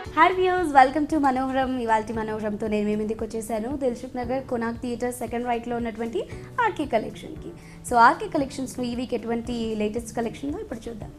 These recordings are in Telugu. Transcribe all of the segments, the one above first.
హాయ్ వ్యూస్ వెల్కమ్ టు మనోహరం ఇవాళ మనోహరంతో నేను మీ ముందుకు వచ్చేసాను Dilsukhnagar Konark theatre second రైట్లో ఉన్నటువంటి ఆర్కే కలెక్షన్కి సో ఆర్కే కలెక్షన్స్లో ఈ వీక్ ఎటువంటి లేటెస్ట్ కలెక్షన్లో ఇప్పుడు చూద్దాం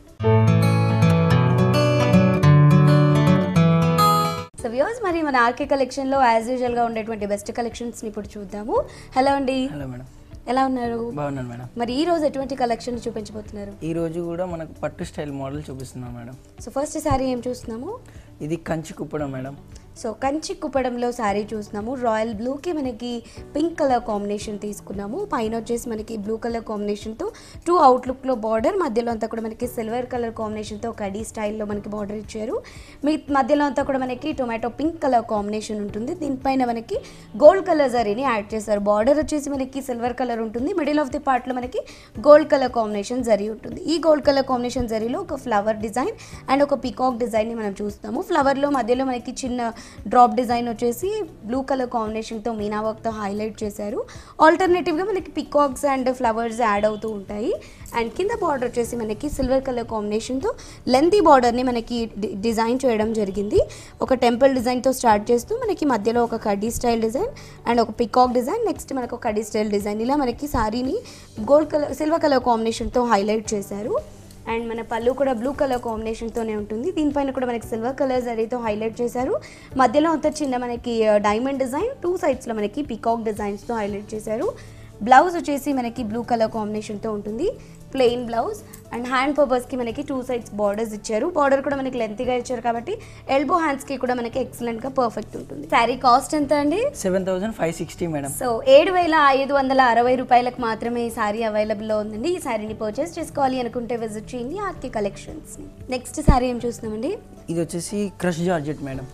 సో వ్యూస్ మరి మన ఆర్కే కలెక్షన్లో యాజ్ యూజువల్గా ఉండేటువంటి బెస్ట్ కలెక్షన్స్ని ఇప్పుడు చూద్దాము హలో అండి హలో మేడం ఎలా ఉన్నారు బాగున్నాను మేడం మరి ఈ రోజు ఎటువంటి కలెక్షన్ చూపించబోతున్నారు ఈ రోజు కూడా మనకు పట్టు స్టైల్ మోడల్ చూపిస్తున్నాం మేడం సో ఫస్ట్ శారీ ఏం చూస్తున్నాము ఇది కంచి కుప్పడం మేడం సో కంచి కుప్పడంలో శారీ చూస్తున్నాము రాయల్ బ్లూకి మనకి పింక్ కలర్ కాంబినేషన్ తీసుకున్నాము పైన వచ్చేసి మనకి బ్లూ కలర్ కాంబినేషన్తో టూ అవుట్లుక్లో బార్డర్ మధ్యలో అంతా కూడా మనకి సిల్వర్ కలర్ కాంబినేషన్తో కడీ స్టైల్లో మనకి బార్డర్ ఇచ్చారు మీ మధ్యలో అంతా కూడా మనకి టొమాటో పింక్ కలర్ కాంబినేషన్ ఉంటుంది దీనిపైన మనకి గోల్డ్ కలర్ జరీని యాడ్ చేశారు బార్డర్ వచ్చేసి మనకి సిల్వర్ కలర్ ఉంటుంది మిడిల్ ఆఫ్ ది పార్ట్లో మనకి గోల్డ్ కలర్ కాంబినేషన్ జరీ ఉంటుంది ఈ గోల్డ్ కలర్ కాంబినేషన్ జరీలో ఒక ఫ్లవర్ డిజైన్ అండ్ ఒక పికాక్ డిజైన్ని మనం చూస్తాము ఫ్లవర్లో మధ్యలో మనకి చిన్న డ్రాప్ డిజైన్ వచ్చేసి బ్లూ కలర్ కాంబినేషన్తో మీనా వర్క్తో హైలైట్ చేశారు ఆల్టర్నేటివ్గా మనకి పికాక్స్ అండ్ ఫ్లవర్స్ యాడ్ అవుతూ ఉంటాయి అండ్ కింద బార్డర్ వచ్చేసి మనకి సిల్వర్ కలర్ కాంబినేషన్తో లెంతీ బార్డర్ని మనకి డి- డిజైన్ చేయడం జరిగింది ఒక టెంపుల్ డిజైన్తో స్టార్ట్ చేస్తూ మనకి మధ్యలో ఒక కడ్డీ స్టైల్ డిజైన్ అండ్ ఒక పికాక్ డిజైన్ నెక్స్ట్ మనకు ఒక కడ్డీ స్టైల్ డిజైన్ ఇలా మనకి సారీని గోల్డ్ కలర్ సిల్వర్ కలర్ కాంబినేషన్తో హైలైట్ చేశారు అండ్ మన పళ్ళు కూడా బ్లూ కలర్ కాంబినేషన్తోనే ఉంటుంది దీనిపైన కూడా మనకి సిల్వర్ కలర్ జరీతో హైలైట్ చేశారు మధ్యలో అంతా చిన్న మనకి డైమండ్ డిజైన్ టూ సైడ్స్లో మనకి పికాక్ డిజైన్స్తో హైలైట్ చేశారు బ్లౌజ్ వచ్చేసి మనకి బ్లూ కలర్ కాంబినేషన్తో ఉంటుంది ప్లెయిన్ బ్లౌజ్ అండ్ హ్యాండ్ పర్పస్కి మనకి టూ సైడ్స్ బార్డర్స్ ఇచ్చారు బార్డర్ కూడా మనకి లెంత్గా ఇచ్చారు కాబట్టి ఎల్బో హ్యాండ్స్కి కూడా మనకి ఎక్సలెంట్గా పర్ఫెక్ట్ ఉంటుంది శారీ కాస్ట్ ఎంత అండి seven thousand five sixty madam so ఏడు వేల ఐదు వందల అరవై రూపాయలకు మాత్రమే ఈ సారీ అవైలబుల్లో ఉందండి ఈ సారీని పర్చేస్ చేసుకోవాలి అనుకుంటే విజిట్ చేయండి ఆర్కే కలెక్షన్స్ నెక్స్ట్ సారీ ఏం చూస్తున్నామండి ఇది వచ్చేసి crush georgette madam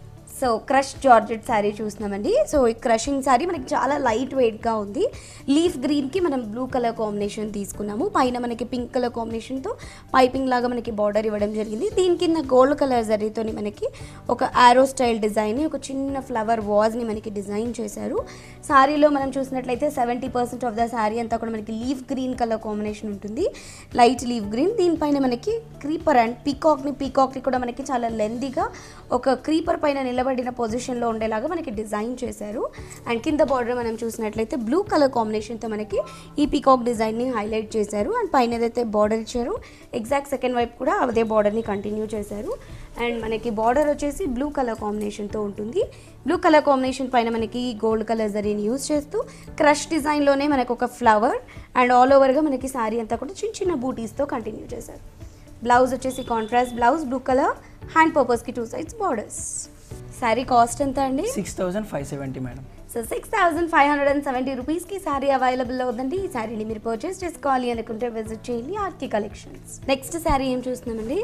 so crush georgette sari చూస్తున్నామండి సో ఈ క్రషింగ్ శారీ మనకి చాలా లైట్ వెయిట్గా ఉంది లీఫ్ గ్రీన్కి మనం బ్లూ కలర్ కాంబినేషన్ తీసుకున్నాము పైన మనకి పింక్ కలర్ కాంబినేషన్తో పైపింగ్ లాగా మనకి బార్డర్ ఇవ్వడం జరిగింది దీని కింద గోల్డ్ కలర్ జరీతో మనకి ఒక ఆరో స్టైల్ డిజైన్ ఒక చిన్న ఫ్లవర్ వాజ్ని మనకి డిజైన్ చేశారు శారీలో మనం చూసినట్లయితే seventy percent of the sari అంతా కూడా మనకి లీఫ్ గ్రీన్ కలర్ కాంబినేషన్ ఉంటుంది లైట్ లీఫ్ గ్రీన్ దీనిపైన మనకి క్రీపర్ అండ్ పీకాక్ని పీకాక్ని కూడా మనకి చాలా లెందీగా ఒక క్రీపర్ పైన నిలబడిన పొజిషన్లో ఉండేలాగా మనకి డిజైన్ చేశారు అండ్ కింద బార్డర్ మనం చూసినట్లయితే బ్లూ కలర్ కాంబినేషన్తో మనకి ఈ పీకాక్ డిజైన్ని హైలైట్ చేశారు అండ్ పైన ఏదైతే బార్డర్ ఇచ్చారో ఎగ్జాక్ట్ సెకండ్ వైపు కూడా అదే బార్డర్ని కంటిన్యూ చేశారు అండ్ మనకి బార్డర్ వచ్చేసి బ్లూ కలర్ కాంబినేషన్తో ఉంటుంది బ్లూ కలర్ కాంబినేషన్ పైన మనకి గోల్డ్ కలర్ జరీని యూస్ చేస్తూ క్రష్ డిజైన్లోనే మనకు ఒక ఫ్లవర్ అండ్ ఆల్ ఓవర్గా మనకి శారీ అంతా కూడా చిన్న చిన్న బూటీస్తో కంటిన్యూ చేశారు బ్లౌజ్ వచ్చేసి contrast blouse blue colour hand పర్పస్కి two sides borders sari cost ఎంత అండి six thousand five seventy madam so six thousand five hundred and seventy రూపీస్కి శారీ అవైలబుల్ అవుతుంది ఈ శారీని మీరు పర్చేస్ చేసుకోవాలి అనుకుంటే విజిట్ చేయండి ఆర్కి కలెక్షన్స్ నెక్స్ట్ శారీ ఏం చూస్తున్నామండి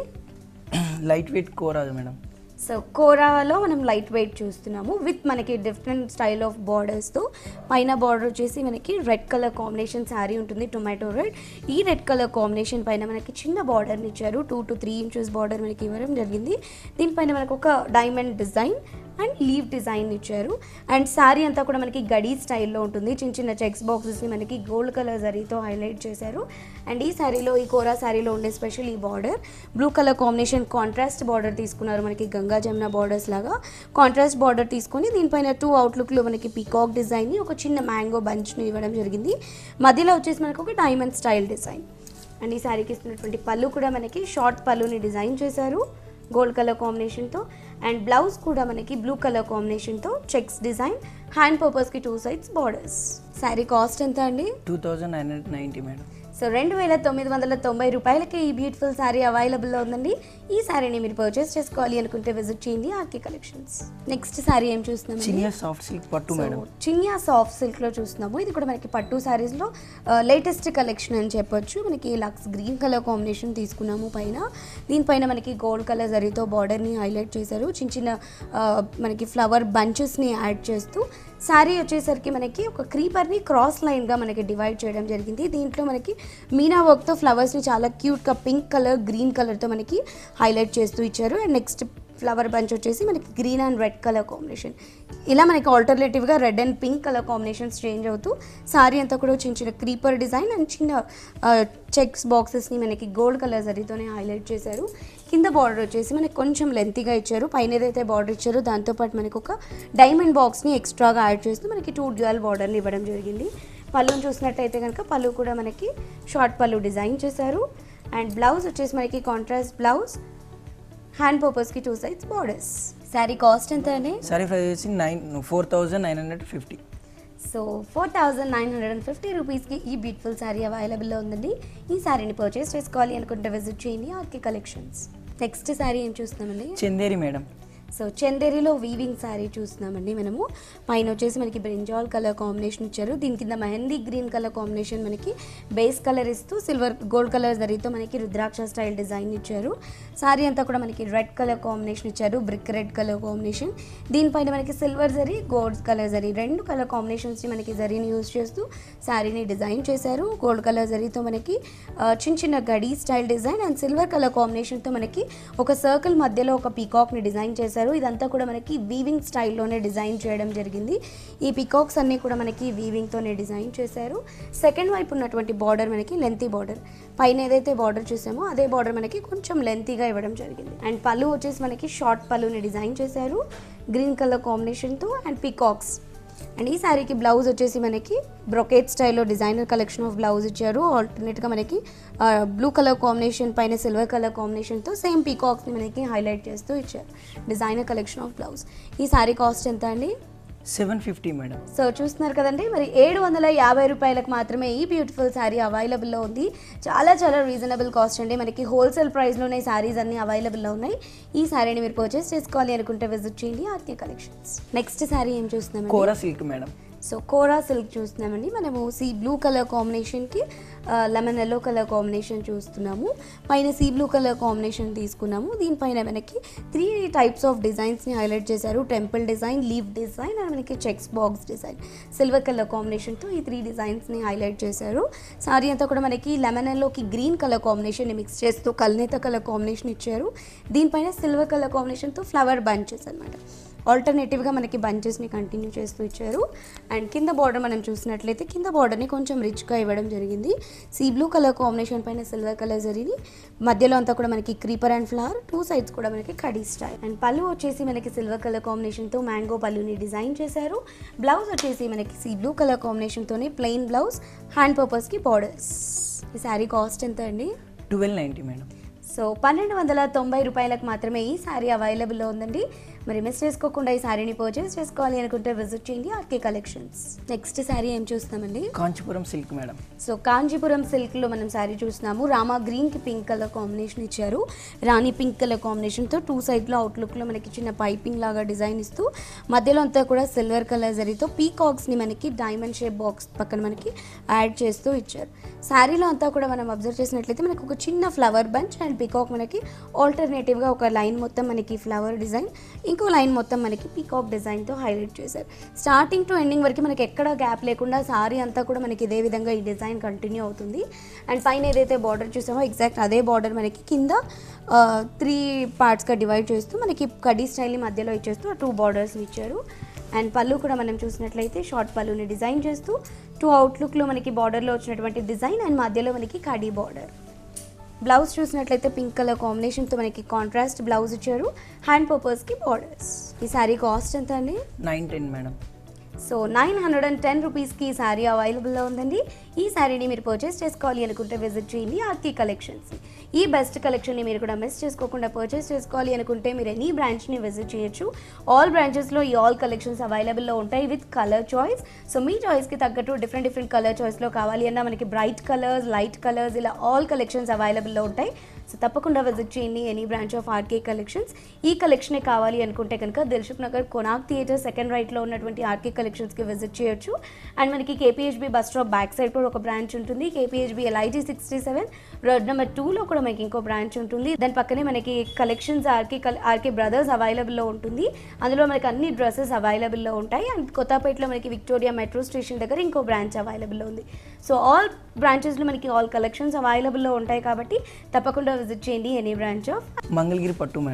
లైట్ వెయిట్ కోరాదు మేడం సో కోరాలో మనం లైట్ వెయిట్ చూస్తున్నాము విత్ మనకి డిఫరెంట్ స్టైల్ ఆఫ్ బార్డర్స్తో పైన బార్డర్ వచ్చేసి మనకి రెడ్ కలర్ కాంబినేషన్ శారీ ఉంటుంది టొమాటో రెడ్ ఈ రెడ్ కలర్ కాంబినేషన్ పైన మనకి చిన్న బార్డర్ని ఇచ్చారు two to three inches border మనకి ఇవ్వడం జరిగింది దీనిపైన మనకు ఒక diamond design and leave design ఇచ్చారు అండ్ శారీ అంతా కూడా మనకి గడీ స్టైల్లో ఉంటుంది చిన్న చిన్న చెక్స్ బాక్సెస్ని మనకి గోల్డ్ కలర్ జరీతో హైలైట్ చేశారు అండ్ ఈ శారీలో ఈ కోరా శారీలో ఉండే స్పెషల్ ఈ border blue colour combination contrast border తీసుకున్నారు మనకి గంగా జమున బార్డర్స్ లాగా కాంట్రాస్ట్ బార్డర్ తీసుకొని దీనిపైన టూ అవుట్లుక్లో మనకి పీకాక్ డిజైన్ని ఒక చిన్న మ్యాంగో బంచ్ని ఇవ్వడం జరిగింది మధ్యలో వచ్చేసి మనకు ఒక డైమండ్ స్టైల్ డిజైన్ అండ్ ఈ శారీకి ఇస్తున్నటువంటి పళ్ళు కూడా మనకి షార్ట్ పళ్ళుని డిజైన్ చేశారు గోల్డ్ కలర్ కాంబినేషన్తో అండ్ బ్లౌజ్ కూడా మనకి బ్లూ కలర్ కాంబినేషన్తో చెక్స్ డిజైన్ హ్యాండ్ పర్పస్కి two sides borders sari cost ఎంత అండి two thousand nine hundred ninety madam so రెండు వేల తొమ్మిది వందల తొంభై రూపాయలకి ఈ బ్యూటిఫుల్ శారీ అవైలబుల్లో ఉందండి ఈ శారీని మీరు పర్చేస్ చేసుకోవాలి అనుకుంటే విజిట్ చేయండి ఆర్కే కలెక్షన్స్ నెక్స్ట్ శారీ ఏం చూస్తున్నాం చినియా సాఫ్ట్ సిల్క్ పట్టు మేడం చిన్యా సాఫ్ట్ సిల్క్లో చూస్తున్నాము ఇది కూడా మనకి పట్టు శారీస్లో లేటెస్ట్ కలెక్షన్ అని చెప్పొచ్చు మనకి లక్స్ గ్రీన్ కలర్ కాంబినేషన్ తీసుకున్నాము పైన దీనిపైన మనకి గోల్డ్ కలర్ జరీతో బార్డర్ని హైలైట్ చేశారు చిన్న చిన్న ఆ, మనకి ఫ్లవర్ బంచెస్ని యాడ్ చేస్తూ శారీ వచ్చేసరికి మనకి ఒక క్రీపర్ని క్రాస్ లైన్గా మనకి డివైడ్ చేయడం జరిగింది దీంట్లో మనకి మీనా వర్క్తో ఫ్లవర్స్ని చాలా క్యూట్గా పింక్ కలర్ గ్రీన్ కలర్తో మనకి హైలైట్ చేస్తూ ఇచ్చారు అండ్ నెక్స్ట్ ఫ్లవర్ బంచ్ వచ్చేసి మనకి green and red colour combination ఇలా మనకి ఆల్టర్నేటివ్గా red and pink colour combinations change అవుతూ సారీ అంతా కూడా చిన్న చిన్న క్రీపర్ డిజైన్ అండ్ చిన్న చెక్స్ బాక్సెస్ని మనకి గోల్డ్ కలర్ జరీతోనే హైలైట్ చేశారు కింద బార్డర్ వచ్చేసి మనకి కొంచెం లెంతీగా ఇచ్చారు పైన ఏదైతే బార్డర్ ఇచ్చారో దాంతోపాటు మనకి ఒక డైమండ్ బాక్స్ని ఎక్స్ట్రాగా యాడ్ చేస్తూ మనకి టూ డ్యూయల్ బార్డర్ని ఇవ్వడం జరిగింది పళ్ళుని చూసినట్టయితే కనుక పళ్ళు కూడా మనకి షార్ట్ పళ్ళు డిజైన్ చేశారు అండ్ బ్లౌజ్ వచ్చేసి మనకి కాంట్రాస్ట్ బ్లౌజ్ హ్యాండ్ పర్పస్కి two sides borders sari cost ఎంత అండి సారీ ప్రైస్ వచ్చి nine four thousand nine hundred fifty so four thousand nine hundred and fifty రూపీస్కి ఈ బ్యూటిఫుల్ శారీ అవైలబుల్లో ఉందండి ఈ శారీని పర్చేస్ చేసుకోవాలి అనుకుంటే విజిట్ చేయండి ఆర్కే కలెక్షన్స్ నెక్స్ట్ శారీ ఏం చూస్తున్నామండి చందేరి మేడం సో చందేరిలో వీవింగ్ శారీ చూస్తున్నామండి మనము పైన వచ్చేసి మనకి బ్రింజాల్ కలర్ కాంబినేషన్ ఇచ్చారు దీని కింద మెహందీ గ్రీన్ కలర్ కాంబినేషన్ మనకి బేస్ కలర్ ఇస్తూ సిల్వర్ గోల్డ్ కలర్ జరీతో మనకి రుద్రాక్ష స్టైల్ డిజైన్ ఇచ్చారు శారీ అంతా కూడా మనకి రెడ్ కలర్ కాంబినేషన్ ఇచ్చారు బ్రిక్ రెడ్ కలర్ కాంబినేషన్ దీనిపైన మనకి silver zari gold colour zari రెండు కలర్ కాంబినేషన్స్ని మనకి జరీని యూజ్ చేస్తూ శారీని డిజైన్ చేశారు గోల్డ్ కలర్ జరీతో మనకి ఆ, చిన్న చిన్న గడి style design and silver colour కాంబినేషన్తో మనకి ఒక సర్కిల్ మధ్యలో ఒక పీకాక్ని డిజైన్ చేశారు ఇదంతా కూడా మనకి వీవింగ్ స్టైల్లోనే డిజైన్ చేయడం జరిగింది ఈ పీకాక్స్ అన్నీ కూడా మనకి వీవింగ్తోనే డిజైన్ చేశారు సెకండ్ వైపు ఉన్నటువంటి బార్డర్ మనకి లెంతీ బార్డర్ పైన ఏదైతే బార్డర్ చూసామో అదే బార్డర్ మనకి కొంచెం లెంతీగా ఇవ్వడం జరిగింది అండ్ పళ్ళు వచ్చేసి మనకి షార్ట్ పళ్ళుని డిజైన్ చేశారు గ్రీన్ కలర్ కాంబినేషన్తో అండ్ పీకాక్స్ అండ్ ఈ శారీకి బ్లౌజ్ వచ్చేసి మనకి బ్రొకేట్ స్టైల్లో డిజైనర్ కలెక్షన్ ఆఫ్ బ్లౌజ్ ఇచ్చారు ఆల్టర్నేట్గా మనకి బ్లూ కలర్ కాంబినేషన్ పైన సిల్వర్ కలర్ కాంబినేషన్తో సేమ్ పీకాక్స్ని మనకి హైలైట్ చేస్తూ ఇచ్చారు డిజైనర్ కలెక్షన్ ఆఫ్ బ్లౌజ్ ఈ శారీ కాస్ట్ ఎంత అండి సెవెన్ ఫిఫ్టీ మేడం సో చూస్తున్నారు కదండి మరి ఏడు వందల యాభై రూపాయలకు మాత్రమే ఈ బ్యూటిఫుల్ శారీ అవైలబుల్లో ఉంది చాలా చాలా రీజనబుల్ కాస్ట్ అండి మనకి హోల్సేల్ ప్రైస్లోనే శారీస్ అన్ని అవైలబుల్లో ఉన్నాయి ఈ శారీని మీరు పర్చేస్ చేసుకోవాలి అనుకుంటే విజిట్ చేయండి ఆర్కే కలెక్షన్స్ నెక్స్ట్ శారీ ఏం చూస్తున్నాం kora silk madam so kora silk చూస్తున్నామండి మనము సీ బ్లూ కలర్ కాంబినేషన్కి లెమన్ ఎల్లో కలర్ కాంబినేషన్ చూస్తున్నాము పైన సీ బ్లూ కలర్ కాంబినేషన్ తీసుకున్నాము దీనిపైన మనకి త్రీ టైప్స్ ఆఫ్ డిజైన్స్ని హైలైట్ చేశారు temple design leave design and మనకి checks box design silver colour కాంబినేషన్తో ఈ త్రీ డిజైన్స్ని హైలైట్ చేశారు సారీ అంతా కూడా మనకి లెమన్ ఎల్లోకి గ్రీన్ కలర్ కాంబినేషన్ని మిక్స్ చేస్తూ కల్నేత కలర్ కాంబినేషన్ ఇచ్చారు దీనిపైన సిల్వర్ కలర్ కాంబినేషన్తో ఫ్లవర్ బంచెస్ అనమాట ఆల్టర్నేటివ్గా మనకి బంచెస్ని కంటిన్యూ చేస్తూ ఇచ్చారు అండ్ కింద బార్డర్ మనం చూసినట్లయితే కింద బార్డర్ని కొంచెం రిచ్గా ఇవ్వడం జరిగింది సీ బ్లూ కలర్ కాంబినేషన్ పైన సిల్వర్ కలర్ జరిగి మధ్యలో అంతా కూడా మనకి creeper and flower two sides కూడా మనకి కడీ స్టైల్ అండ్ పళ్ళు వచ్చేసి మనకి సిల్వర్ కలర్ కాంబినేషన్తో మ్యాంగో పళ్ళుని డిజైన్ చేశారు బ్లౌజ్ వచ్చేసి మనకి సీ బ్లూ కలర్ కాంబినేషన్తోనే ప్లెయిన్ బ్లౌజ్ హ్యాండ్ పర్పస్కి బార్డర్స్ ఈ శారీ కాస్ట్ ఎంత అండి ట్వెల్వ్ నైంటీ మేడం సో పన్నెండు వందల తొంభై రూపాయలకు మాత్రమే ఈ శారీ అవైలబుల్లో ఉందండి మరి మిస్ చేసుకోకుండా ఈ శారీని పర్చేస్ చేసుకోవాలి అనుకుంటే విజిట్ చేయండి ఆర్కే కలెక్షన్స్ నెక్స్ట్ శారీ ఏం చూస్తామండి Kanchipuram silk madam so Kanchipuram సిల్క్లో మనం శారీ చూస్తున్నాము రామా గ్రీన్కి పింక్ కలర్ కాంబినేషన్ ఇచ్చారు రాణి పింక్ కలర్ కాంబినేషన్తో టూ సైడ్లో అవుట్లుక్లో మనకి చిన్న పైపింగ్ లాగా డిజైన్ ఇస్తూ మధ్యలో అంతా కూడా సిల్వర్ కలర్ జరీతో పీకాక్స్ని మనకి డైమండ్ షేప్ బాక్స్ పక్కన మనకి యాడ్ చేస్తూ ఇచ్చారు శారీలో అంతా కూడా మనం అబ్జర్వ్ చేసినట్లయితే మనకు ఒక చిన్న ఫ్లవర్ బంచ్ అండ్ పీకాక్ మనకి ఆల్టర్నేటివ్గా ఒక లైన్ మొత్తం మనకి ఫ్లవర్ డిజైన్ ఇంకో లైన్ మొత్తం మనకి పీకాక్ డిజైన్తో హైలైట్ చేశారు స్టార్టింగ్ టు ఎండింగ్ వరకు మనకి ఎక్కడ గ్యాప్ లేకుండా సారీ అంతా కూడా మనకి ఇదే విధంగా ఈ డిజైన్ కంటిన్యూ అవుతుంది అండ్ పైన ఏదైతే బార్డర్ చూసామో ఎగ్జాక్ట్ అదే బార్డర్ మనకి కింద త్రీ పార్ట్స్గా డివైడ్ చేస్తూ మనకి కడీ స్టైల్ని మధ్యలో ఇచ్చేస్తూ ఆ టూ బార్డర్స్ని ఇచ్చారు అండ్ పళ్ళు కూడా మనం చూసినట్లయితే షార్ట్ పళ్ళుని డిజైన్ చేస్తూ టూ అవుట్లుక్లో మనకి బార్డర్లో వచ్చినటువంటి డిజైన్ అండ్ మధ్యలో మనకి కడీ బార్డర్ బ్లౌజ్ చూసినట్లయితే పింక్ కలర్ కాంబినేషన్తో మనకి కాంట్రాస్ట్ బ్లౌజ్ ఇచ్చారు హ్యాండ్ పర్పస్కి బార్డర్స్ ఈ శారీ కాస్ట్ ఎంత అండి nine ten madam so nine hundred and ten రూపీస్కి ఈ శారీ అవైలబుల్లో ఉందండి ఈ శారీని మీరు పర్చేస్ చేసుకోవాలి అనుకుంటే విజిట్ చేయండి ఆర్తి కలెక్షన్స్ ఈ బెస్ట్ కలెక్షన్ని మీరు కూడా మిస్ చేసుకోకుండా పర్చేస్ చేసుకోవాలి అనుకుంటే మీరు ఎనీ బ్రాంచ్ని విజిట్ చేయొచ్చు ఆల్ బ్రాంచెస్లో ఈ ఆల్ కలెక్షన్స్ అవైలబుల్లో ఉంటాయి విత్ కలర్ చాయిస్ సో మీ చాయిస్కి తగ్గట్టు డిఫరెంట్ డిఫరెంట్ కలర్ చాయిస్లో కావాలి అన్నా మనకి బ్రైట్ కలర్స్ లైట్ కలర్స్ ఇలా ఆల్ కలెక్షన్స్ అవైలబుల్లో ఉంటాయి సో తప్పకుండా విజిట్ చేయండి any branch of RK collections ఈ కలెక్షనే కావాలి అనుకుంటే కనుక Dilsukhnagar Konark theatre second రైట్లో ఉన్నటువంటి ఆర్కే కలెక్షన్స్కి విజిట్ చేయొచ్చు అండ్ మనకి KPHB bus stop back side కూడా ఒక బ్రాంచ్ ఉంటుంది KPHB LIG sixty seven road number టూలో కూడా మనకి ఇంకో బ్రాంచ్ ఉంటుంది దాని పక్కనే మనకి కలెక్షన్స్ ఆర్కే ఆర్కే బ్రదర్స్ అవైలబుల్లో ఉంటుంది అందులో మనకి అన్ని డ్రెస్సెస్ అవైలబుల్లో ఉంటాయి అండ్ కొత్తపేటలో మనకి విక్టోరియా మెట్రో స్టేషన్ దగ్గర ఇంకో బ్రాంచ్ అవైలబుల్లో ఉంది సో ఆల్ బ్రాంచెస్లో మనకి ఆల్ కలెక్షన్స్ అవైలబుల్లో ఉంటాయి కాబట్టి తప్పకుండా విజిట్ చేయండి ఎనీ బ్రాంచ్ ఆఫ్ మంగళగిరి పట్టు మేడం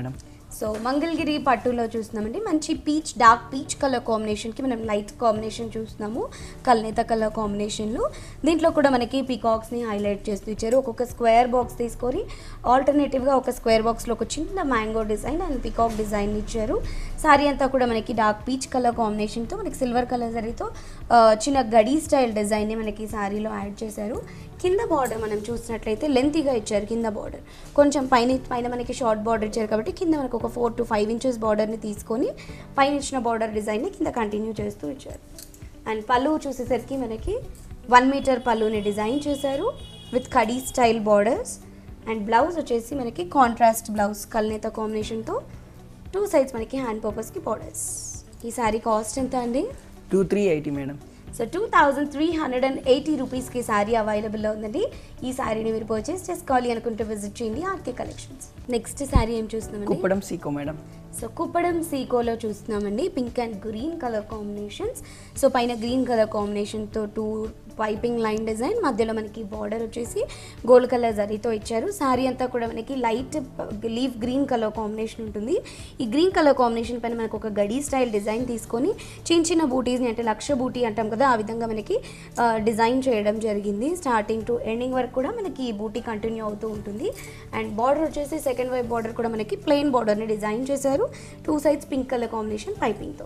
సో మంగళగిరి పట్టులో చూస్తున్నామండి మంచి పీచ్ డార్క్ పీచ్ కలర్ కాంబినేషన్కి మనం లైట్ కాంబినేషన్ చూస్తున్నాము కల్నేత కలర్ కాంబినేషన్లో దీంట్లో కూడా మనకి పీకాక్స్ని హైలైట్ చేస్తూ ఇచ్చారు ఒక్కొక్క స్క్వేర్ బాక్స్ తీసుకొని ఆల్టర్నేటివ్గా ఒక స్క్వేర్ బాక్స్లో ఒక చిన్న mango design and peacock design ఇచ్చారు సారీ అంతా కూడా మనకి డార్క్ పీచ్ కలర్ కాంబినేషన్తో మనకి సిల్వర్ కలర్ జరీతో ఆ, చిన్న గడి స్టైల్ డిజైన్ని మనకి సారీలో యాడ్ చేశారు కింద బార్డర్ మనం చూసినట్లయితే లెంతీగా ఇచ్చారు కింద బార్డర్ కొంచెం పైన పైన మనకి షార్ట్ బార్డర్ ఇచ్చారు కాబట్టి కింద మనకు ఒక ఫోర్ టు ఫైవ్ ఇంచెస్ బార్డర్ని తీసుకొని పైన ఇచ్చిన బార్డర్ డిజైన్ని కింద కంటిన్యూ చేస్తూ ఇచ్చారు అండ్ పళ్ళు చూసేసరికి మనకి వన్ మీటర్ పళ్ళుని డిజైన్ చేశారు విత్ కడీ స్టైల్ బార్డర్స్ అండ్ బ్లౌజ్ వచ్చేసి మనకి కాంట్రాస్ట్ బ్లౌజ్ కల్నేత కాంబినేషన్తో టూ సైడ్స్ మనకి హ్యాండ్ పర్పస్కి బార్డర్స్ ఈ శారీ కాస్ట్ ఎంత అండి two three eighty madam so two thousand three hundred and eighty రూపీస్కి శారీ అవైలబుల్లో ఉందండి ఈ శారీని మీరు పర్చేస్ చేసుకోవాలి అనుకుంటే విజిట్ చేయండి ఆర్కే కలెక్షన్స్ నెక్స్ట్ శారీ ఏం చూస్తున్నామండి కుప్పడం సీకో మేడం సో కుప్పడం సీకోలో చూస్తున్నామండి pink and green colour combinations so పైన గ్రీన్ కలర్ కాంబినేషన్తో టూ పైపింగ్ లైన్ డిజైన్ మధ్యలో మనకి బార్డర్ వచ్చేసి గోల్డ్ కలర్ జరీతో ఇచ్చారు శారీ అంతా కూడా మనకి light leaf green colour combination ఉంటుంది ఈ గ్రీన్ కలర్ కాంబినేషన్ పైన మనకు ఒక గడి స్టైల్ డిజైన్ తీసుకొని చిన్న చిన్న బూటీస్ని అంటే లక్ష బూటీ అంటాం కదా ఆ విధంగా మనకి ఆ, డిజైన్ చేయడం జరిగింది స్టార్టింగ్ టు ఎండింగ్ వరకు కూడా మనకి ఈ బూటీ కంటిన్యూ అవుతూ ఉంటుంది అండ్ బార్డర్ వచ్చేసి సెకండ్ వైపు బార్డర్ కూడా మనకి ప్లెయిన్ బార్డర్ని డిజైన్ చేశారు two sides pink colour combination పైపింగ్తో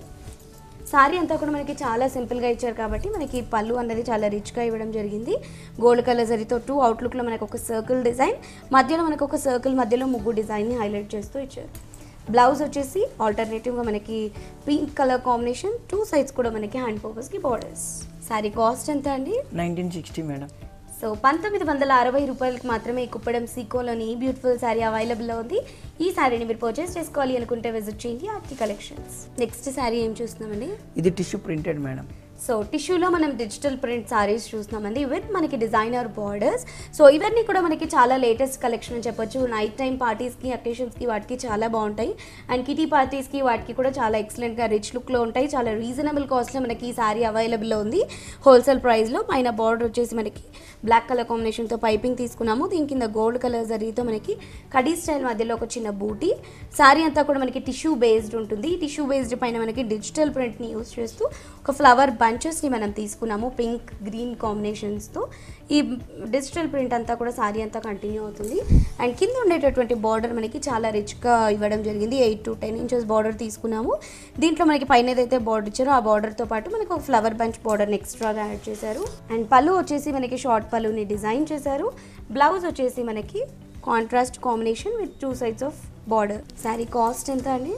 సారీ అంతా కూడా మనకి చాలా సింపుల్గా ఇచ్చారు కాబట్టి మనకి పళ్ళు అన్నది చాలా రిచ్గా ఇవ్వడం జరిగింది గోల్డ్ కలర్ జరీతో టూ అవుట్లుక్లో మనకు ఒక సర్కిల్ డిజైన్ మధ్యలో మనకు ఒక సర్కిల్ మధ్యలో ముగ్గు డిజైన్ని హైలైట్ చేస్తూ ఇచ్చారు బ్లౌజ్ వచ్చేసి ఆల్టర్నేటివ్గా మనకి pink colour combination two sides కూడా మనకి హ్యాండ్ పర్పస్కి బార్డర్స్ సారీ కాస్ట్ ఎంత అండి నైన్టీన్ సిక్స్టీ మేడం సో పంతొమ్మిది వందల అరవై రూపాయలకి మాత్రమే ఈ కుప్పడం సీకోలోని ఈ బ్యూటిఫుల్ శారీ అవైలబుల్లో ఉంది ఈ శారీని మీరు పర్చేస్ చేసుకోవాలి అనుకుంటే విజిట్ చేయండి ఆర్టీ కలెక్షన్స్ నెక్స్ట్ శారీ ఏం చూస్తున్నామండి ఇది టిష్యూ ప్రింటెడ్ మేడం సో టిష్యూలో మనం డిజిటల్ ప్రింట్ సారీస్ చూస్తున్నామండి విత్ మనకి డిజైనర్ బార్డర్స్ సో ఇవన్నీ కూడా మనకి చాలా లేటెస్ట్ కలెక్షన్ అని చెప్పొచ్చు నైట్ టైం పార్టీస్కి అకేషన్స్కి వాటికి చాలా బాగుంటాయి అండ్ కిటీ పార్టీస్కి వాటికి కూడా చాలా ఎక్సలెంట్గా రిచ్ లుక్లో ఉంటాయి చాలా రీజనబుల్ కాస్ట్లో మనకి ఈ సారీ అవైలబుల్లో ఉంది హోల్సేల్ ప్రైస్లో పైన బార్డర్ వచ్చేసి మనకి బ్లాక్ కలర్ కాంబినేషన్తో పైపింగ్ తీసుకున్నాము దీని కింద గోల్డ్ కలర్ జరీతో మనకి కడీ స్టైల్ మధ్యలో ఒక చిన్న బూటీ సారీ అంతా కూడా మనకి టిష్యూ బేస్డ్ ఉంటుంది ఈ టిష్యూ బేస్డ్ పైన మనకి డిజిటల్ ప్రింట్ని యూస్ చేస్తూ ఒక ఫ్లవర్ బంచెస్ని మనం తీసుకున్నాము పింక్ గ్రీన్ కాంబినేషన్స్తో ఈ డిజిటల్ ప్రింట్ అంతా కూడా సారీ అంతా కంటిన్యూ అవుతుంది అండ్ కింద ఉండేటటువంటి బార్డర్ మనకి చాలా రిచ్గా ఇవ్వడం జరిగింది eight to ten inches border తీసుకున్నాము దీంట్లో మనకి పైన ఏదైతే బార్డర్ ఇచ్చారో ఆ బార్డర్తో పాటు మనకి ఒక ఫ్లవర్ బంచ్ బార్డర్ని ఎక్స్ట్రాగా యాడ్ చేశారు అండ్ పళ్ళు వచ్చేసి మనకి షార్ట్ పళ్ళుని డిజైన్ చేశారు బ్లౌజ్ వచ్చేసి మనకి contrast combination with two sides of border sari cost ఎంత అండి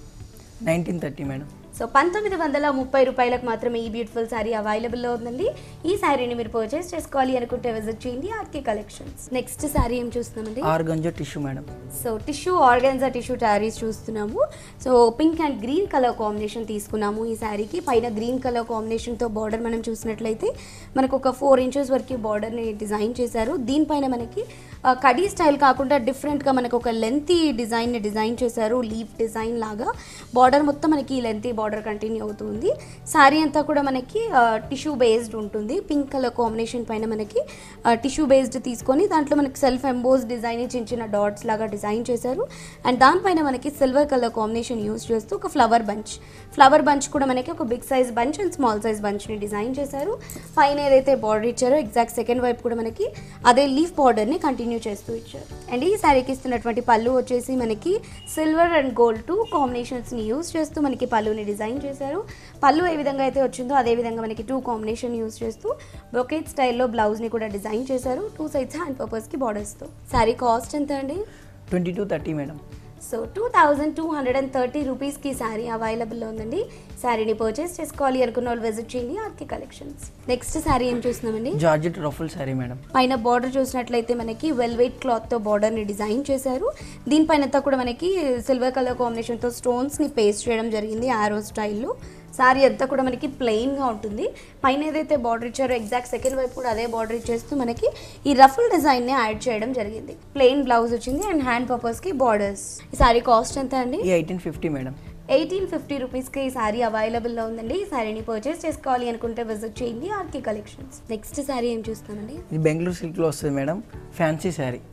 నైన్టీన్ థర్టీ మేడం సో పంతొమ్మిది వందల ముప్పై రూపాయలకు మాత్రమే ఈ బ్యూటిఫుల్ శారీ అవైలబుల్లో ఉందండి ఈ శారీని మీరు పర్చేస్ చేసుకోవాలి అనుకుంటే విజిట్ చేయండి ఆర్కే కలెక్షన్స్ నెక్స్ట్ శారీ ఏం చూస్తున్నామండి organza tissue madam so tissue organza tissue saris చూస్తున్నాము so pink and green colour combination తీసుకున్నాము ఈ శారీకి పైన గ్రీన్ కలర్ కాంబినేషన్తో బార్డర్ మనం చూసినట్లయితే మనకు ఒక ఫోర్ ఇంచెస్ వరకు బార్డర్ని డిజైన్ చేశారు దీనిపైన మనకి ఆ, కడీ స్టైల్ కాకుండా డిఫరెంట్గా మనకు ఒక లెంతీ డిజైన్ని డిజైన్ చేశారు లీఫ్ డిజైన్ లాగా బార్డర్ మొత్తం మనకి లెంతీ బార్డర్ కంటిన్యూ అవుతుంది శారీ అంతా కూడా మనకి టిష్యూ బేస్డ్ ఉంటుంది పింక్ కలర్ కాంబినేషన్ పైన మనకి టిష్యూ బేస్డ్ తీసుకొని దాంట్లో మనకి సెల్ఫ్ ఎంబోస్ డిజైన్ చిన్న చిన్న డాట్స్ లాగా డిజైన్ చేశారు అండ్ దానిపైన మనకి సిల్వర్ కలర్ కాంబినేషన్ యూస్ చేస్తూ ఒక ఫ్లవర్ బంచ్ ఫ్లవర్ బంచ్ కూడా మనకి ఒక big size bunch and small size బంచ్ని డిజైన్ చేశారు పైన ఏదైతే బార్డర్ ఇచ్చారో ఎగ్జాక్ట్ సెకండ్ వైపు కూడా మనకి అదే లీఫ్ బార్డర్ని కంటిన్యూ చేస్తూ ఇచ్చారు అండ్ ఈ శారీకి ఇస్తున్నటువంటి పళ్ళు వచ్చేసి మనకి సిల్వర్ అండ్ గోల్డ్ టూ కాంబినేషన్స్ని యూస్ చేస్తూ మనకి పళ్ళుని డిజైన్ చేశారు పళ్ళు ఏ విధంగా అయితే వచ్చిందో అదే విధంగా మనకి టూ కాంబినేషన్ యూస్ చేస్తూ బ్రొకేట్ స్టైల్లో బ్లౌజ్ని కూడా డిజైన్ చేశారు టూ సైడ్స్ హ్యాండ్ పర్పస్కి బార్డర్స్తో శారీ కాస్ట్ ఎంత అండి twenty two thirty madam so two thousand two hundred and thirty రూపీస్కి శారీ అవైలబుల్లో ఉందండి శారీని పర్చేస్ చేసుకోవాలి అనుకున్న వాళ్ళు విజిట్ చేయండి ఆర్కే కలెక్షన్స్ నెక్స్ట్ శారీ ఏం చూస్తున్నామండి జార్జెట్ రఫుల్ శారీ మేడం పైన బార్డర్ చూసినట్లయితే మనకి వెల్వెట్ క్లాత్తో బార్డర్ని డిజైన్ చేశారు దీనిపైన అంతా కూడా మనకి సిల్వర్ కలర్ కాంబినేషన్తో స్టోన్స్ని పేస్ట్ చేయడం జరిగింది ఆరో స్టైల్లో సారీ అంతా కూడా మనకి ప్లెయిన్గా ఉంటుంది పైన ఏదైతే బార్డర్ ఇచ్చారో ఎగ్జాక్ట్ సెకండ్ వైపు కూడా అదే బార్డర్ ఇచ్చేస్తూ మనకి ఈ రఫుల్ డిజైన్ని యాడ్ చేయడం జరిగింది ప్లెయిన్ బ్లౌజ్ వచ్చింది అండ్ హ్యాండ్ పర్పస్కి బార్డర్స్ ఈ సారీ కాస్ట్ ఎంత అండి ఈ eighteen fifty madam eighteen fifty రూపీస్కి ఈ సారీ అవైలబుల్లో ఉందండి ఈ సారీని పర్చేస్ చేసుకోవాలి అనుకుంటే విజిట్ చేయండి ఆర్కే కలెక్షన్స్ నెక్స్ట్ సారీ ఏం చూస్తామండి ఇది బెంగళూరు సిల్క్లో వస్తుంది madam fancy sari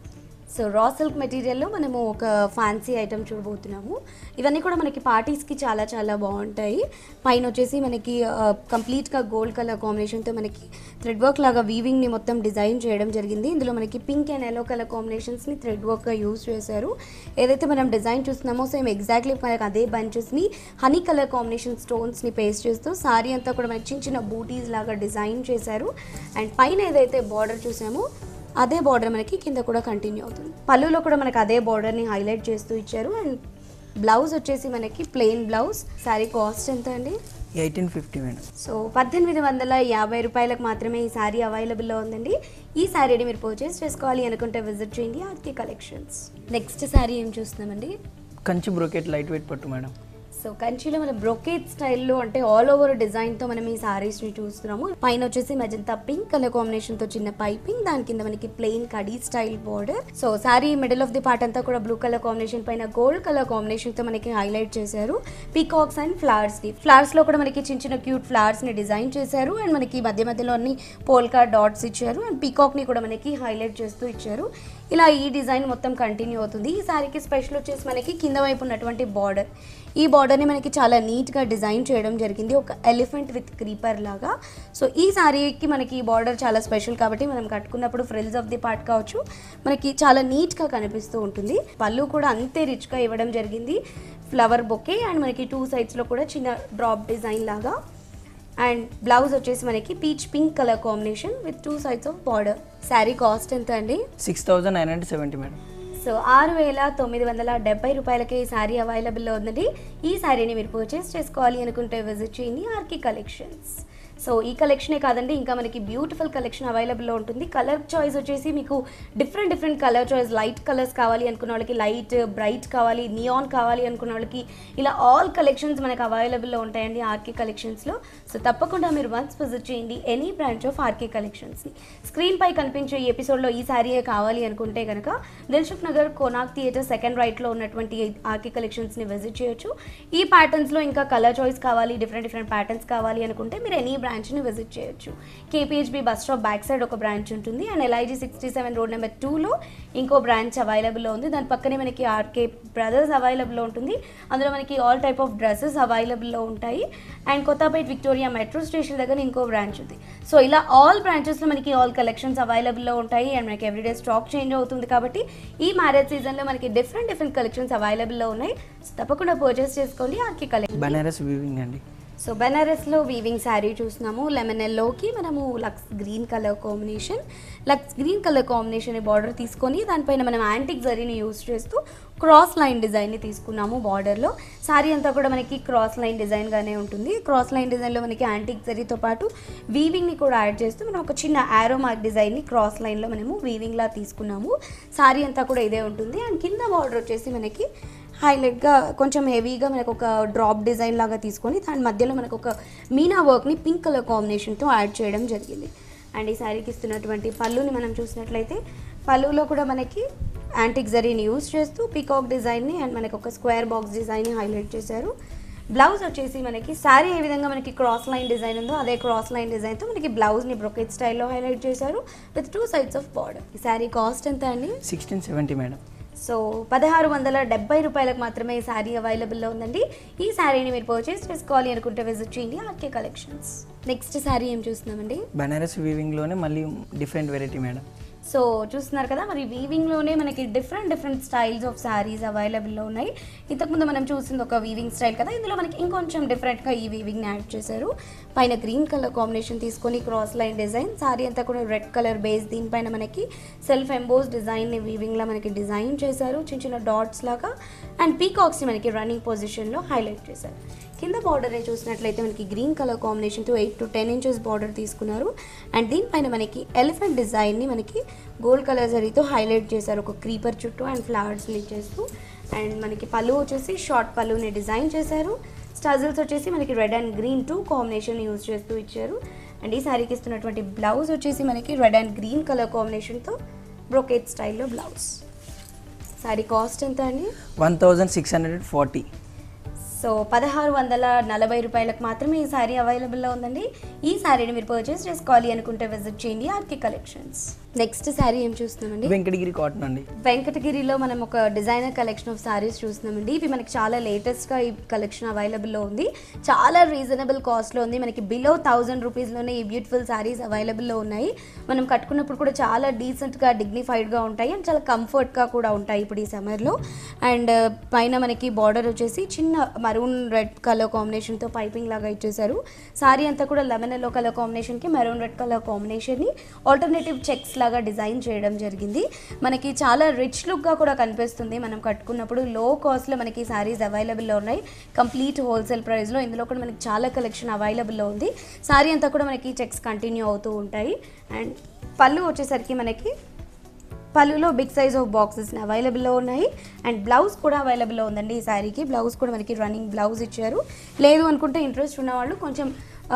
so raw silk మెటీరియల్లో మనము ఒక ఫ్యాన్సీ ఐటమ్ చూడబోతున్నాము ఇవన్నీ కూడా మనకి పార్టీస్కి చాలా చాలా బాగుంటాయి పైన వచ్చేసి మనకి కంప్లీట్గా గోల్డ్ కలర్ కాంబినేషన్తో మనకి థ్రెడ్ వర్క్ లాగా వీవింగ్ని మొత్తం డిజైన్ చేయడం జరిగింది ఇందులో మనకి పింక్ అండ్ ఎల్లో కలర్ కాంబినేషన్స్ని థ్రెడ్ వర్క్గా యూజ్ చేశారు ఏదైతే మనం డిజైన్ చూస్తున్నామో సేమ్ ఎగ్జాక్ట్లీ మనకి అదే బంచెస్ని హనీ కలర్ కాంబినేషన్ స్టోన్స్ని పేస్ట్ చేస్తూ సారీ అంతా కూడా మనకి చిన్న చిన్న బూటీస్ లాగా డిజైన్ చేశారు అండ్ పైన ఏదైతే బార్డర్ చూసామో అదే బార్డర్ మనకి కింద కూడా కంటిన్యూ అవుతుంది పళ్ళులో కూడా మనకి అదే బార్డర్ని హైలైట్ చేస్తూ ఇచ్చారు అండ్ బ్లౌజ్ వచ్చేసి మనకి ప్లెయిన్ బ్లౌజ్ శారీ కాస్ట్ ఎంత అండి ఎయిటీన్ ఫిఫ్టీ మేడం సో పద్దెనిమిది వందల యాభై రూపాయలకు మాత్రమే ఈ శారీ అవైలబుల్లో ఉందండి ఈ శారీని మీరు పర్చేస్ చేసుకోవాలి అనుకుంటే విజిట్ చేయండి ఆర్కే కలెక్షన్స్ నెక్స్ట్ శారీ ఏం చూస్తున్నామండి కంచి బ్రోకెట్ లైట్ వెయిట్ పట్టు మేడం సో కంచిలో మనం బ్రొకేట్ స్టైల్లో అంటే ఆల్ ఓవర్ డిజైన్తో మనం ఈ సారీస్ని చూస్తున్నాము పైన వచ్చేసి మెజంతా పింక్ కలర్ కాంబినేషన్తో చిన్న పైపింగ్ దాని కింద మనకి ప్లెయిన్ కడీ style border so sari middle of the part అంతా కూడా బ్లూ కలర్ కాంబినేషన్ పైన గోల్డ్ కలర్ కాంబినేషన్తో మనకి హైలైట్ చేశారు పీకాక్స్ అండ్ ఫ్లవర్స్ని ఫ్లవర్స్లో కూడా మనకి చిన్న చిన్న క్యూట్ ఫ్లవర్స్ని డిజైన్ చేశారు అండ్ మనకి మధ్య మధ్యలో అన్ని పోల్కా డాట్స్ ఇచ్చారు అండ్ పీకాక్ని కూడా మనకి హైలైట్ చేస్తూ ఇచ్చారు ఇలా ఈ డిజైన్ మొత్తం కంటిన్యూ అవుతుంది ఈ సారీకి స్పెషల్ వచ్చేసి మనకి కింద వైపు ఉన్నటువంటి బార్డర్ ఈ బార్డర్ని మనకి చాలా నీట్గా డిజైన్ చేయడం జరిగింది ఒక ఎలిఫెంట్ విత్ క్రీపర్ లాగా సో ఈ సారీకి మనకి ఈ బార్డర్ చాలా స్పెషల్ కాబట్టి మనం కట్టుకున్నప్పుడు ఫ్రిల్స్ ఆఫ్ ది పార్ట్ కావచ్చు మనకి చాలా నీట్గా కనిపిస్తూ ఉంటుంది పళ్ళు కూడా అంతే రిచ్గా ఇవ్వడం జరిగింది ఫ్లవర్ బొకే అండ్ మనకి టూ సైడ్స్లో కూడా చిన్న డ్రాప్ డిజైన్ లాగా అండ్ బ్లౌజ్ వచ్చేసి మనకి peach pink colour combination with two sides of border sari cost ఎంత అండి six thousand nine hundred seventy madam so ఆరు వేల తొమ్మిది వందల డెబ్బై రూపాయలకే ఈ శారీ అవైలబుల్లో ఉందండి ఈ శారీని మీరు పర్చేస్ చేసుకోవాలి అనుకుంటే విజిట్ చేయండి ఆర్కి కలెక్షన్స్ సో ఈ కలెక్షనే కాదండి ఇంకా మనకి బ్యూటిఫుల్ కలెక్షన్ అవైలబుల్లో ఉంటుంది కలర్ చాయిస్ వచ్చేసి మీకు different different colour choice light colours కావాలి అనుకున్న వాళ్ళకి లైట్ బ్రైట్ కావాలి నియాన్ కావాలి అనుకున్న వాళ్ళకి ఇలా ఆల్ కలెక్షన్స్ మనకు అవైలబుల్లో ఉంటాయండి ఆర్కే కలెక్షన్స్లో సో తప్పకుండా మీరు వన్స్ విజిట్ చేయండి ఎనీ బ్రాంచ్ ఆఫ్ ఆర్కే కలెక్షన్స్ని స్క్రీన్ పై కనిపించే ఈ ఎపిసోడ్లో ఈ శారీయే కావాలి అనుకుంటే కనుక Dilsukhnagar Konark theatre second రైట్లో ఉన్నటువంటి ఆర్కే కలెక్షన్స్ని విజిట్ చేయొచ్చు ఈ ప్యాటర్న్స్లో ఇంకా కలర్ చాయిస్ కావాలి డిఫరెంట్ డిఫరెంట్ ప్యాటర్న్స్ కావాలి అనుకుంటే మీరు ఎనీ బ్రాంచ్ని విజిట్ చేయొచ్చు KPHB bus stop back side ఒక బ్రాంచ్ ఉంటుంది and LIG sixty seven road number టూలో ఇంకో బ్రాంచ్ అవైలబుల్లో ఉంది దాని పక్కనే మనకి ఆర్కే బ్రదర్స్ అవైలబుల్లో ఉంటుంది అందులో మనకి ఆల్ టైప్ ఆఫ్ డ్రెస్సెస్ అవైలబుల్లో ఉంటాయి and Kothapet Victoria metro station దగ్గర ఇంకో బ్రాంచ్ ఉంది సో ఇలా ఆల్ బ్రాంచెస్లో మనకి ఆల్ కలెక్షన్స్ అవైలబుల్లో ఉంటాయి అండ్ మనకి ఎవ్రీడే స్టాక్ చేంజ్ అవుతుంది కాబట్టి ఈ మ్యారేజ్ సీజన్లో మనకి డిఫరెంట్ డిఫరెంట్ కలెక్షన్స్ అవైలబుల్లో ఉన్నాయి సో తప్పకుండా పర్చేస్ చేసుకోండి ఆర్కే కలెక్షన్ బనారస్ వీవింగ్ అండి సో బెనారస్లో వీవింగ్ శారీ చూస్తున్నాము లెమన్ ఎల్లోకి మనము lux green colour combination lux green colour combination border తీసుకొని దానిపైన మనం యాంటిక్ జరీని యూస్ చేస్తూ క్రాస్ లైన్ డిజైన్ని తీసుకున్నాము బార్డర్లో శారీ అంతా కూడా మనకి క్రాస్ లైన్ డిజైన్గానే ఉంటుంది క్రాస్ లైన్ డిజైన్లో మనకి యాంటిక్ జరీతో పాటు వీవింగ్ని కూడా యాడ్ చేస్తూ మనం ఒక చిన్న యారో మార్క్ డిజైన్ని క్రాస్ లైన్లో మనము వీవింగ్లా తీసుకున్నాము శారీ అంతా కూడా ఇదే ఉంటుంది అండ్ కింద బార్డర్ వచ్చేసి మనకి హైలైట్గా కొంచెం హెవీగా మనకు ఒక డ్రాప్ డిజైన్ లాగా తీసుకొని దాని మధ్యలో మనకు ఒక మీనా వర్క్ని పింక్ కలర్ కాంబినేషన్తో యాడ్ చేయడం జరిగింది అండ్ ఈ శారీకి ఇస్తున్నటువంటి పళ్ళుని మనం చూసినట్లయితే పళ్ళులో కూడా మనకి యాంటిక్ జరీని యూస్ చేస్తూ పీకాక్ డిజైన్ని అండ్ మనకు ఒక స్క్వేర్ బాక్స్ డిజైన్ని హైలైట్ చేశారు బ్లౌజ్ వచ్చేసి మనకి శారీ ఏ విధంగా మనకి క్రాస్ లైన్ డిజైన్ ఉందో అదే క్రాస్ లైన్ డిజైన్తో మనకి బ్లౌజ్ని బ్రొకెట్ స్టైల్లో హైలైట్ చేశారు with two sides of border ఈ శారీ కాస్ట్ ఎంత అండి సిక్స్టీన్ సెవెంటీ మేడం సో పదహారు వందల డెబ్బై రూపాయలకు మాత్రమే ఈ శారీ అవైలబుల్లో ఉందండి ఈ శారీని మీరు పర్చేస్ చేసుకోవాలి అనుకుంటే విజిట్ చేయండి ఆర్కే కలెక్షన్స్ నెక్స్ట్ శారీ ఏం చూస్తున్నామండి బనారస్ వీవింగ్లోనే మళ్ళీ డిఫరెంట్ వెరైటీ మేడం సో చూస్తున్నారు కదా మరి వీవింగ్లోనే మనకి different different styles of saris అవైలబుల్లో ఉన్నాయి ఇంతకుముందు మనం చూసింది ఒక వీవింగ్ స్టైల్ కదా ఇందులో మనకి ఇంకొంచెం డిఫరెంట్గా ఈ వీవింగ్ని యాడ్ చేశారు పైన గ్రీన్ కలర్ కాంబినేషన్ తీసుకొని క్రాస్ లైన్ డిజైన్ శారీ అంతా కూడా రెడ్ కలర్ బేస్ దీనిపైన మనకి సెల్ఫ్ ఎంబోస్ డిజైన్ని వీవింగ్లో మనకి డిజైన్ చేశారు చిన్న చిన్న డాట్స్ లాగా అండ్ పీకాక్స్ని మనకి రన్నింగ్ పొజిషన్లో హైలైట్ చేశారు కింద బార్డర్ని చూసినట్లయితే మనకి గ్రీన్ కలర్ కాంబినేషన్తో eight to ten inches border తీసుకున్నారు అండ్ దీనిపైన మనకి ఎలిఫెంట్ డిజైన్ని మనకి గోల్డ్ కలర్ జరీతో హైలైట్ చేశారు ఒక క్రీపర్ చుట్టూ అండ్ ఫ్లవర్స్ చేస్తూ అండ్ మనకి పళ్ళు వచ్చేసి షార్ట్ పళ్ళుని డిజైన్ చేశారు స్టజల్స్ వచ్చేసి మనకి red and green two combination use చేస్తూ ఇచ్చారు అండ్ ఈ శారీకి ఇస్తున్నటువంటి బ్లౌజ్ వచ్చేసి మనకి రెడ్ అండ్ గ్రీన్ కలర్ కాంబినేషన్తో బ్రొకేట్ స్టైల్లో బ్లౌజ్ శారీ కాస్ట్ ఎంత అండి one thousand six hundred forty so పదహారు వందల నలభై రూపాయలకు మాత్రమే ఈ శారీ అవైలబుల్లో ఉందండి ఈ శారీని మీరు పర్చేస్ చేసుకోవాలి అనుకుంటే విజిట్ చేయండి ఆర్కే కలెక్షన్స్ నెక్స్ట్ శారీ ఏం చూస్తున్నామండి వెంకటగిరి కాటన్ అండి వెంకటగిరిలో మనం ఒక డిజైనర్ కలెక్షన్ ఆఫ్ సారీస్ చూస్తున్నామండి ఇవి మనకి చాలా లేటెస్ట్గా ఈ కలెక్షన్ అవైలబుల్లో ఉంది చాలా రీజనబుల్ కాస్ట్లో ఉంది మనకి బిలో థౌజండ్ రూపీస్లోనే ఈ బ్యూటిఫుల్ సారీస్ అవైలబుల్లో ఉన్నాయి మనం కట్టుకున్నప్పుడు కూడా చాలా డీసెంట్గా డిగ్నిఫైడ్గా ఉంటాయి అండ్ చాలా కంఫర్ట్గా కూడా ఉంటాయి ఇప్పుడు ఈ సమ్మర్లో అండ్ పైన మనకి బార్డర్ వచ్చేసి చిన్న మరూన్ రెడ్ కలర్ కాంబినేషన్తో పైపింగ్ లాగా ఇచ్చేసారు సారీ అంతా కూడా లెమన్ ఎల్లో కలర్ కాంబినేషన్కి మెరూన్ రెడ్ కలర్ కాంబినేషన్ని ఆల్టర్నేటివ్ చెక్స్ లాగా డిజైన్ చేయడం జరిగింది మనకి చాలా రిచ్ లుక్గా కూడా కనిపిస్తుంది మనం కట్టుకున్నప్పుడు లో కాస్ట్లో మనకి సారీస్ అవైలబుల్లో ఉన్నాయి కంప్లీట్ హోల్సేల్ ప్రైస్లో ఇందులో కూడా మనకి చాలా కలెక్షన్ అవైలబుల్లో ఉంది సారీ అంతా కూడా మనకి చెక్స్ కంటిన్యూ అవుతూ ఉంటాయి అండ్ పళ్ళు వచ్చేసరికి మనకి పళ్ళులో బిగ్ సైజ్ ఆఫ్ బాక్సెస్ అవైలబుల్లో ఉన్నాయి అండ్ బ్లౌజ్ కూడా అవైలబుల్లో ఉందండి ఈ శారీకి బ్లౌజ్ కూడా మనకి రన్నింగ్ బ్లౌజ్ ఇచ్చారు లేదు అనుకుంటే ఇంట్రెస్ట్ ఉన్న వాళ్ళు కొంచెం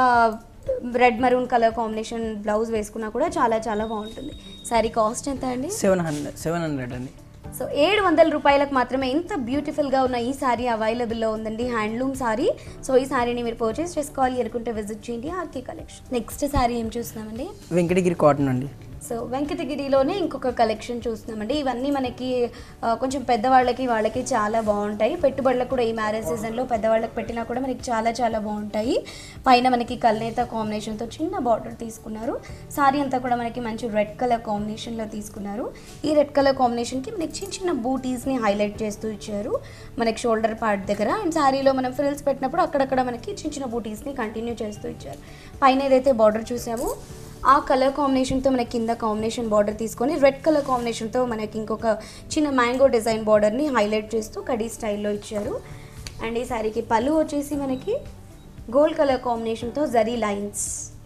red maroon colour combination blouse వేసుకున్నా కూడా చాలా చాలా బాగుంటుంది శారీ కాస్ట్ ఎంత అండి సెవెన్ హండ్రెడ్ సెవెన్ హండ్రెడ్ అండి సో ఏడు వందల రూపాయలకు మాత్రమే ఇంత బ్యూటిఫుల్గా ఉన్న ఈ శారీ అవైలబుల్లో ఉందండి హ్యాండ్లూమ్ శారీ సో ఈ శారీని మీరు పర్చేస్ చేసుకోవాలి అనుకుంటే విజిట్ చేయండి ఆర్కే కలెక్షన్ నెక్స్ట్ శారీ ఏం చూస్తున్నామండి వెంకటగిరి కాటన్ అండి సో వెంకటగిరిలోనే ఇంకొక కలెక్షన్ చూస్తున్నామండి ఇవన్నీ మనకి ఆ, కొంచెం పెద్దవాళ్ళకి వాళ్ళకి చాలా బాగుంటాయి పెట్టుబడులకు కూడా ఈ మ్యారేజ్ సీజన్లో పెద్దవాళ్ళకి పెట్టినా కూడా మనకి చాలా చాలా బాగుంటాయి పైన మనకి కల్నేత కాంబినేషన్తో చిన్న బార్డర్ తీసుకున్నారు సారీ అంతా కూడా మనకి మంచి రెడ్ కలర్ కాంబినేషన్లో తీసుకున్నారు ఈ రెడ్ కలర్ కాంబినేషన్కి మనకి చిన్న చిన్న బూటీస్ని హైలైట్ చేస్తూ ఇచ్చారు మనకి షోల్డర్ పార్ట్ దగ్గర అండ్ సారీలో మనం ఫ్రిల్స్ పెట్టినప్పుడు అక్కడక్కడ మనకి చిన్న చిన్న బూటీస్ని కంటిన్యూ చేస్తూ ఇచ్చారు పైన ఏదైతే బార్డర్ చూసామో ఆ కలర్ కాంబినేషన్తో మనకి కింద కాంబినేషన్ బార్డర్ తీసుకొని రెడ్ కలర్ కాంబినేషన్తో మనకి ఇంకొక చిన్న మ్యాంగో డిజైన్ బార్డర్ని హైలైట్ చేస్తూ కడీ స్టైల్లో ఇచ్చారు అండ్ ఈ శారీకి పళ్ళు వచ్చేసి మనకి గోల్డ్ కలర్ కాంబినేషన్తో జరీ లైన్స్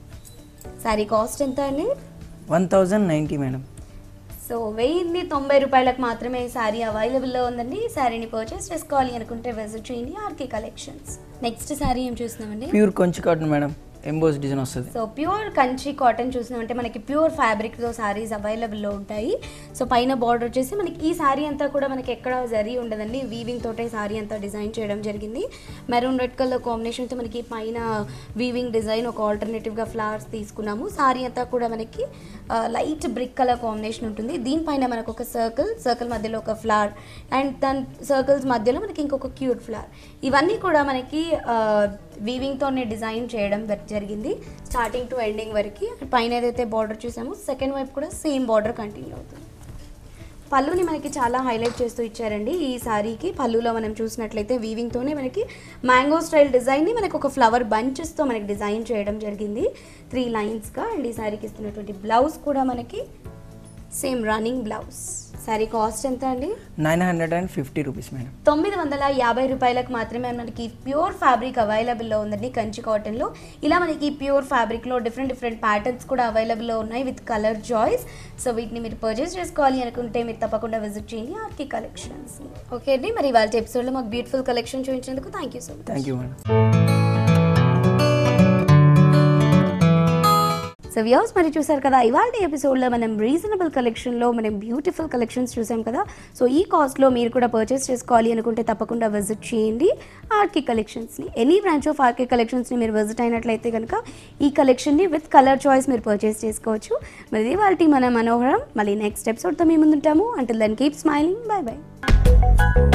శారీ కాస్ట్ ఎంత అండి one thousand ninety madam so వెయ్యిన్ని తొంభై రూపాయలకు మాత్రమే ఈ శారీ అవైలబుల్లో ఉందండి ఈ శారీని పర్చేస్ చేసుకోవాలి అనుకుంటే విజిట్ చేయండి ఆర్కే కలెక్షన్స్ నెక్స్ట్ శారీ ఏం చూస్తున్నామండి ప్యూర్ కొంచెం కాటన్ మేడం ఎంబోస్ డిజైన్ వస్తుంది సో ప్యూర్ కంచి కాటన్ చూసినామంటే మనకి ప్యూర్ ఫ్యాబ్రిక్తో సారీస్ అవైలబుల్లో ఉంటాయి సో పైన బార్డర్ వచ్చేసి మనకి ఈ సారీ అంతా కూడా మనకి ఎక్కడ జరీ ఉండదండి వీవింగ్ తోటే సారీ అంతా డిజైన్ చేయడం జరిగింది మెరూన్ రెడ్ కలర్ కాంబినేషన్తో మనకి పైన వీవింగ్ డిజైన్ ఒక ఆల్టర్నేటివ్గా ఫ్లవర్స్ తీసుకున్నాము సారీ అంతా కూడా మనకి లైట్ బ్రిక్ కలర్ కాంబినేషన్ ఉంటుంది దీనిపైన మనకు ఒక సర్కిల్ సర్కిల్ మధ్యలో ఒక ఫ్లవర్ అండ్ దాని సర్కిల్స్ మధ్యలో మనకి ఇంకొక క్యూట్ ఫ్లవర్ ఇవన్నీ కూడా మనకి వీవింగ్తోనే డిజైన్ చేయడం జరి- జరిగింది స్టార్టింగ్ టు ఎండింగ్ వరకు పైన ఏదైతే బార్డర్ చూసామో సెకండ్ వైపు కూడా సేమ్ బార్డర్ కంటిన్యూ అవుతుంది పళ్ళుని మనకి చాలా హైలైట్ చేస్తూ ఇచ్చారండి ఈ సారీకి పళ్ళులో మనం చూసినట్లయితే వీవింగ్తోనే మనకి మ్యాంగో స్టైల్ డిజైన్ని మనకి ఒక ఫ్లవర్ బంచెస్తో మనకి డిజైన్ చేయడం జరిగింది త్రీ లైన్స్గా అండ్ ఈ సారీకి ఇస్తున్నటువంటి బ్లౌజ్ కూడా మనకి same running blouse sari cost ఎంత అండి nine hundred and fifty rupees madam తొమ్మిది వందల యాభై రూపాయలకు మాత్రమే మనకి ప్యూర్ ఫ్యాబ్రిక్ అవైలబుల్లో ఉందండి కంచి కాటన్లో ఇలా మనకి ప్యూర్ ఫ్యాబ్రిక్లో డిఫరెంట్ డిఫరెంట్ ప్యాటర్న్స్ కూడా అవైలబుల్లో ఉన్నాయి విత్ కలర్ చాయిస్ సో వీటిని మీరు పర్చేస్ చేసుకోవాలి అనుకుంటే మీరు తప్పకుండా విజిట్ చేయండి ఆర్కి కలెక్షన్స్ ఓకే అండి మరి వాళ్ళ ఎపిసోడ్లో మాకు బ్యూటిఫుల్ కలెక్షన్ చూపించినందుకు thank you so much thank you madam so views మరి చూసారు కదా ఇవాళ ఎపిసోడ్లో మనం రీజనబుల్ కలెక్షన్లో మనం బ్యూటిఫుల్ కలెక్షన్స్ చూసాం కదా సో ఈ కాస్ట్లో మీరు కూడా పర్చేస్ చేసుకోవాలి అనుకుంటే తప్పకుండా విజిట్ చేయండి ఆర్కే కలెక్షన్స్ని ఎనీ బ్రాంచ్ ఆఫ్ ఆర్కే కలెక్షన్స్ని మీరు విజిట్ అయినట్లయితే కనుక ఈ కలెక్షన్ని విత్ కలర్ చాయిస్ మీరు పర్చేస్ చేసుకోవచ్చు మరి ఇవాళ మన మనోహరం మళ్ళీ నెక్స్ట్ ఎపిసోడ్తో మేము ముందుంటాము until then keep smiling bye by